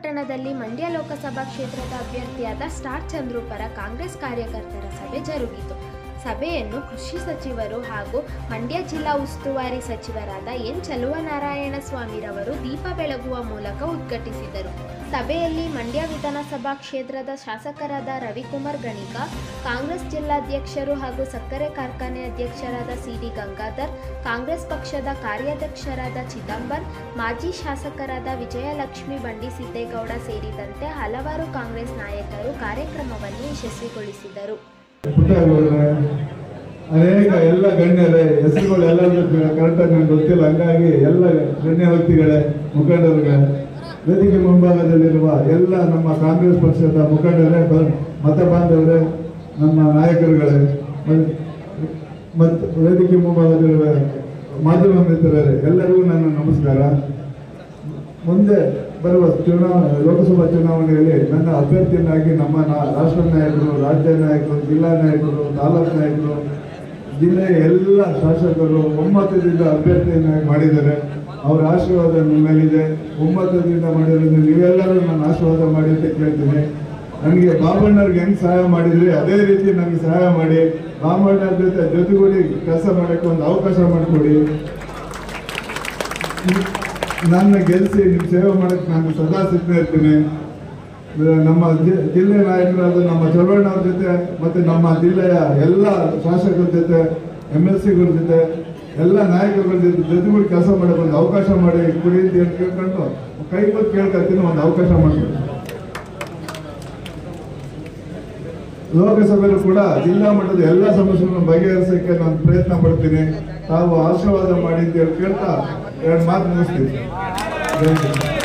ಪಟ್ಟಣದಲ್ಲಿ ಮಂಡ್ಯ ಲೋಕಸಭಾ ಕ್ಷೇತ್ರದ ಅಭ್ಯರ್ಥಿಯಾದ ಸ್ಟಾರ್ ಚಂದ್ರು ಪರ ಕಾಂಗ್ರೆಸ್ ಕಾರ್ಯಕರ್ತರ ಸಭೆ ಜರುಗಿತು ಸಭೆಯನ್ನು ಕೃಷಿ ಸಚಿವರು ಹಾಗೂ ಮಂಡ್ಯ ಜಿಲ್ಲಾ ಉಸ್ತುವಾರಿ ಸಚಿವರಾದ ಎನ್ ಚಲುವನಾರಾಯಣ ಸ್ವಾಮಿರವರು ದೀಪ ಬೆಳಗುವ ಮೂಲಕ ಉದ್ಘಾಟಿಸಿದರು ಸಭೆಯಲ್ಲಿ ಮಂಡ್ಯ ವಿಧಾನಸಭಾ ಕ್ಷೇತ್ರದ ಶಾಸಕರಾದ ರವಿಕುಮಾರ್ ಗಣಿಗ ಕಾಂಗ್ರೆಸ್ ಜಿಲ್ಲಾಧ್ಯಕ್ಷರು ಹಾಗೂ ಸಕ್ಕರೆ ಕಾರ್ಖಾನೆ ಅಧ್ಯಕ್ಷರಾದ ಸಿಡಿ ಗಂಗಾಧರ್ ಕಾಂಗ್ರೆಸ್ ಪಕ್ಷದ ಕಾರ್ಯಾಧ್ಯಕ್ಷರಾದ ಚಿದಂಬರ್ ಮಾಜಿ ಶಾಸಕರಾದ ವಿಜಯಲಕ್ಷ್ಮಿ ಬಂಡಿ ಸಿದ್ದೇಗೌಡ ಸೇರಿದಂತೆ ಹಲವಾರು ಕಾಂಗ್ರೆಸ್ ನಾಯಕರು ಕಾರ್ಯಕ್ರಮವನ್ನು ಯಶಸ್ವಿಗೊಳಿಸಿದರು ಪುಟ್ಟಗೌಡ್ರೆ ಅನೇಕ ಎಲ್ಲ ಗಣ್ಯರೇ ಹೆಸರುಗಳು ಎಲ್ಲರೂ ಕರೆಕ್ಟಾಗಿ ನಂಗೆ ಗೊತ್ತಿಲ್ಲ ಹಂಗಾಗಿ ಎಲ್ಲ ಗಣ್ಯ ವ್ಯಕ್ತಿಗಳೇ ಮುಖಂಡರುಗಳೇ ವೇದಿಕೆ ಮುಂಭಾಗದಲ್ಲಿರುವ ಎಲ್ಲ ನಮ್ಮ ಕಾಂಗ್ರೆಸ್ ಪಕ್ಷದ ಮುಖಂಡರೇ ಬ- ಮತ ಬಾಂಧವರೇ ನಮ್ಮ ನಾಯಕರುಗಳೇ ಮ- ಮತ್ತು ವೇದಿಕೆ ಮುಂಭಾಗದಲ್ಲಿರುವ ಮಾಧ್ಯಮ ಮಿತ್ರರೇ ಎಲ್ಲರಿಗೂ ನನ್ನ ನಮಸ್ಕಾರ ಮುಂದೆ ಬರುವ ಚುನಾವಣೆ ಲೋಕಸಭಾ ಚುನಾವಣೆಯಲ್ಲಿ ನನ್ನ ಅಭ್ಯರ್ಥಿಯನ್ನಾಗಿ ನಮ್ಮ ನಾ- ರಾಷ್ಟ್ರ ನಾಯಕರು ರಾಜ್ಯ ನಾಯಕರು ಜಿಲ್ಲಾ ನಾಯಕರು ತಾಲೂಕು ನಾಯಕರು ಜಿಲ್ಲೆಯ ಎಲ್ಲ ಶಾಸಕರು ಒಮ್ಮತದಿಂದ ಅಭ್ಯರ್ಥಿಯನ್ನಾಗಿ ಮಾಡಿದ್ದಾರೆ ಅವರ ಆಶೀರ್ವಾದ ನಿಮ್ಮ ಮೇಲಿದೆ ಒಮ್ಮತದಿಂದ ಮಾಡಿರೋದು ನೀವೆಲ್ಲರೂ ನನ್ನ ಆಶೀರ್ವಾದ ಮಾಡಿ ಅಂತ ಕೇಳ್ತೀನಿ ನನಗೆ ಬಾಬಣ್ಣವ್ರಿಗೆ ಹೆಂಗ್ ಸಹಾಯ ಮಾಡಿದ್ರಿ ಅದೇ ರೀತಿ ನನಗೆ ಸಹಾಯ ಮಾಡಿ ಬಾಬಣ್ಣವ್ರ ಜೊತೆ ಜೊತೆಗೂಡಿ ಕೆಲಸ ಮಾಡೋಕ್ಕೆ ಒಂದು ಅವಕಾಶ ಮಾಡಿಕೊಡಿ ನನ್ನ ಗೆಲ್ಲಿಸಿ ನಿಮ್ಮ ಸೇವೆ ಮಾಡಕ್ಕೆ ನಾನು ಸದಾ ಸಿದ್ಧ ಇರ್ತೀನಿ ಇದು ನಮ್ಮ ಜಿ- ಜಿಲ್ಲೆ ನಾಯಕರಾದ ನಮ್ಮ ಚಲವಣ್ಣ ಅವ್ರ ಜೊತೆ ಮತ್ತೆ ನಮ್ಮ ಜಿಲ್ಲೆಯ ಎಲ್ಲ ಶಾಸಕರ ಜೊತೆ ಎಮ್ ಎಲ್ ಸಿಗಳ ಜೊತೆ ಎಲ್ಲ ನಾಯಕರುಗಳ ಜೊತೆ ಜೊತೆಗೂಡಿ ಕೆಲಸ ಮಾಡಕ್ಕೆ ಒಂದು ಅವಕಾಶ ಮಾಡಿ ಕೊಡಿ ಅಂತ ಹೇಳಿ ಕೇಳ್ಕೊಂಡು ಕೈ ಕೊಟ್ಟು ಕೇಳ್ಕೊಳ್ತೀನಿ ಒಂದು ಅವಕಾಶ ಮಾಡ್ತೀನಿ ಲೋಕಸಭೆಯಲ್ಲೂ ಕೂಡ ಜಿಲ್ಲಾ ಮಟ್ಟದ ಎಲ್ಲ ಸಮಸ್ಯೆಗಳನ್ನು ಬಗೆಹರಿಸಕ್ಕೆ ನಾನು ಪ್ರಯತ್ನ ಪಡ್ತೀನಿ ತಾವು ಆಶೀರ್ವಾದ ಮಾಡಿ ಅಂತ ಹೇಳಿ ಕೇಳ್ತಾ ಎರಡು ಮಾತು ಮುಗಿಸ್ತೀನಿ Thank you.